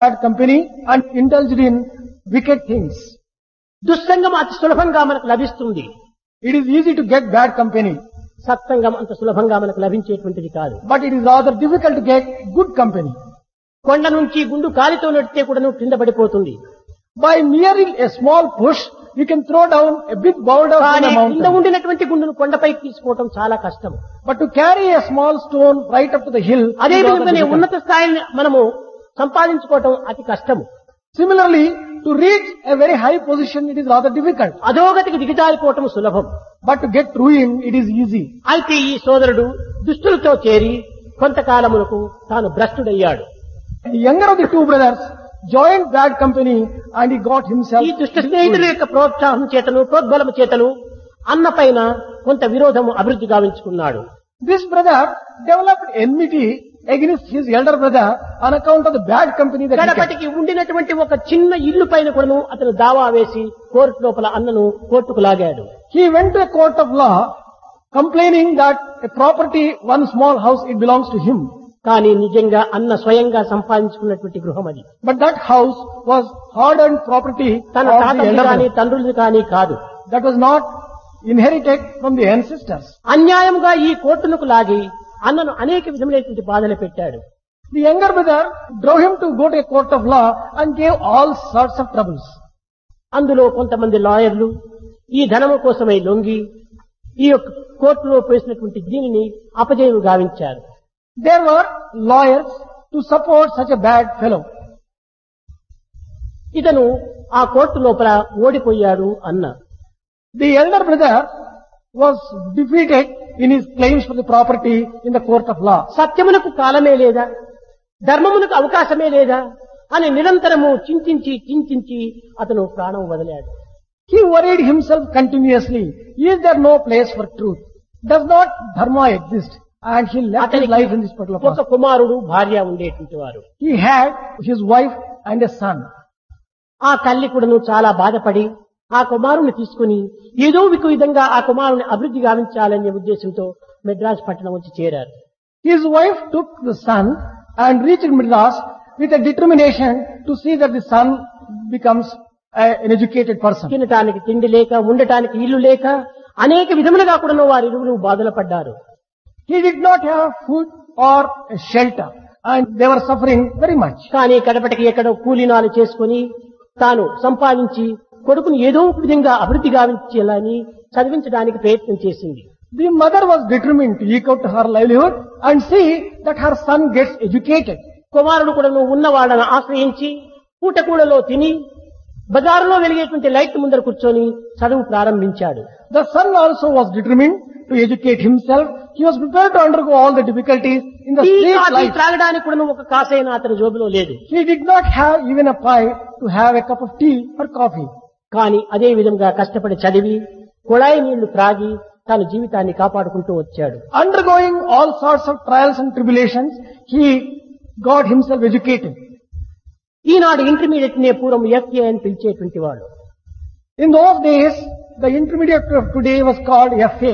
bad company and indulged in wicked things. దుస్సంగం అతి సులభంగా మనకు లభిస్తుంది It is easy to get bad company, సత్సంగం అంత సులభంగా మనకు లభించేటువంటిది కాదు but it is rather difficult to get good company. కొండ నుంచి గుండు కాలితో నడితే కూడా నువ్వు కింద పడిపోతుంది By merely a small push, you can throw down a big boulder from కానీ a కింద mountain. ఉండినటువంటి గుండును కొండపైకి తీసుకోవటం చాలా కష్టం But to carry a small stone right up to the hill, అదే is rather విధంగానే difficult. ఉన్నత స్థాయిని మనము సంపాదించుకోవటం అతి కష్టము Similarly, to reach a very high position, it is rather difficult. అధోగతికి దిగజారిపోవటం సులభం But to get ruin, it is easy. అయితే ఈ సోదరుడు దుష్టులతో చేరి కొంతకాలమునకు తాను భ్రష్టుడయ్యాడు The younger of the two brothers joined bad company and he got himself. ఈ దుష్ట స్నేహితుల యొక్క ప్రోత్సాహం చేతను ప్రోద్బలము చేతను అన్న పైన కొంత విరోధము అభివృద్ధి గావించుకున్నాడు This brother developed enmity against his elder brother on account of the bad company that he kept. గడపటికి ఉండినటువంటి ఒక చిన్న ఇల్లు పైన కూడాను అతను దావా వేసి కోర్టు లోపల అన్నను కోర్టుకు లాగాడు He went to a court of law complaining that a property, one small house, it belongs to him. కానీ నిజంగా అన్న స్వయంగా సంపాదించుకున్నటువంటి గృహం అది But that house was hard-earned property తన of the తాతది elder కానీ brother. తండ్రులది కానీ కాదు That was not inherited from the ancestors. అన్యాయంగా ఈ కోర్టులకు లాగి అన్నను అనేక విధములైనటువంటి బాధలు పెట్టాడు The younger brother drove him to go to a court of law and gave all sorts of troubles. అందులో కొంతమంది లాయర్లు ఈ ధనము కోసమై లొంగి ఈ యొక్క కోర్టులో వేసినటువంటి దీనిని అపజయం గావించారు There were lawyers to support such a bad fellow. ఇతను ఆ కోర్టు లోపల ఓడిపోయాడు అన్న The elder brother was defeated in his claims for the property in the court of law. సత్యమునకు కాలమే లేదా ధర్మమునకు అవకాశమే లేదా అని నిరంతరము చింతించి చింతించి అతను ప్రాణం వదిలాడు He worried himself continuously. Is there no place for truth? Does not dharma exist? And he left his life in this particular ఒక process. కుమారుడు భార్య ఉండేటువంటి వారు He had his wife and a son. ఆ తల్లి కూడాను చాలా బాధపడి ఆ కుమారుని తీసుకుని ఏదో ఒక విధంగా ఆ కుమారుని అభివృద్ధి గావించాలనే ఉద్దేశంతో మెడ్రాస్ పట్టణం వచ్చి చేరారు His wife took the son and reached Madras with a determination to see that the son becomes a- an educated person. తినటానికి తిండి లేక ఉండటానికి ఇల్లు లేక అనేక విధములుగా కూడా వారి ఇరువురు బాధలు పడ్డారు He did not have food or a shelter and they were suffering very much. కానీ కడపటికి ఎక్కడో కూలీనాలు చేసుకుని తాను సంపాదించి కొడుకుని ఏదో ఒక విధంగా అభివృద్ధి గావించాలని చదివించడానికి ప్రయత్నం చేసింది The mother was determined to eke out her livelihood and see that her son gets educated. కుమారుడు కూడా నువ్వు ఉన్న వాళ్ళని ఆశ్రయించి పూటకూడలో తిని బజారులో వెలిగేటువంటి లైట్ ముందర కూర్చొని చదువు ప్రారంభించాడు The son also was determined to educate himself. He was prepared to undergo all the difficulties in the tea street coffee life. త్రాగడానికి కూడా ఒక కాసైనా అతని జోబులో లేదు He did not have even a pie to have a cup of tea or coffee. కానీ అదే విధంగా కష్టపడి చదివి కుళాయి నీళ్లు త్రాగి తన జీవితాన్ని కాపాడుకుంటూ వచ్చాడు Undergoing all sorts of trials and tribulations, he got himself educated. ఈనాడు ఇంటర్మీడియట్ నే పూర్వం ఎఫ్ఏ అని పిలిచేటువంటి వాడు In those days, the intermediate of today was called FA.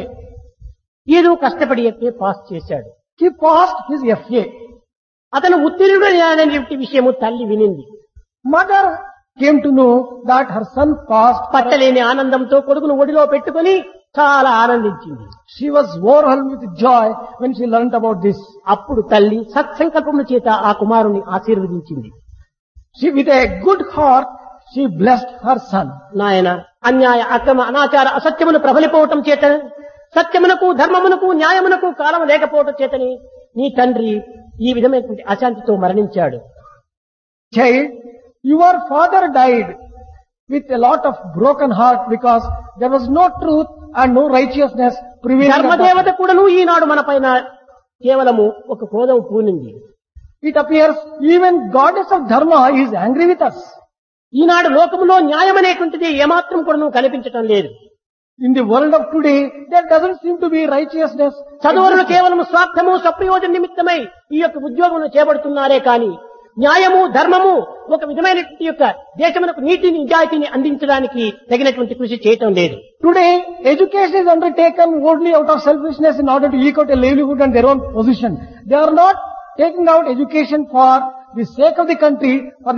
ఏదో కష్టపడి ఎఫ్ఏ పాస్ చేశాడు He passed his FA. అతను ఉత్తీర్ణుడనేటువంటి విషయము తల్లి వినింది Mother came to know that her son passed. పట్టలేని ఆనందంతో కొడుకును ఒడిలో పెట్టుకొని చాలా ఆనందించింది She was overwhelmed with joy when she learnt about this. అప్పుడు తల్లి సత్సంకల్పముల చేత ఆ కుమారుని ఆశీర్వదించింది She, with a good heart, she blessed her son. నాయన అన్యాయ అక్రమ అనాచార అసత్యములు ప్రబలిపోవటం చేత సత్యమునకు ధర్మమునకు న్యాయమునకు కాలం లేకపోవటం చేతని నీ తండ్రి ఈ విధమైనటువంటి అశాంతితో మరణించాడు Child, your father died with a lot of broken heart because there was no truth and no righteousness prevailing. at that ధర్మదేవత కూడాను ఈనాడు మన పైన కేవలము ఒక క్రోధం పూనింది It appears even goddess of dharma is angry with us. ఈనాడు లోకములో న్యాయం అనేటువంటిది ఏమాత్రం కూడాను కనిపించటం లేదు In the world of today, there doesn't seem to be righteousness. చదువులను కేవలం స్వార్థము సప్రయోజన నిమిత్తమై ఈ యొక్క ఉద్యోగమును చేపడుతున్నారే కానీ న్యాయము ధర్మము ఒక విధమైనటువంటి యొక్క దేశమునకు నీతిని నిజాయితీని అందించడానికి తగినటువంటి కృషి చేయటం లేదు Today, education is undertaken only out of selfishness in order to eke out a livelihood and their own position. They are not taking out education for the sake of the country, for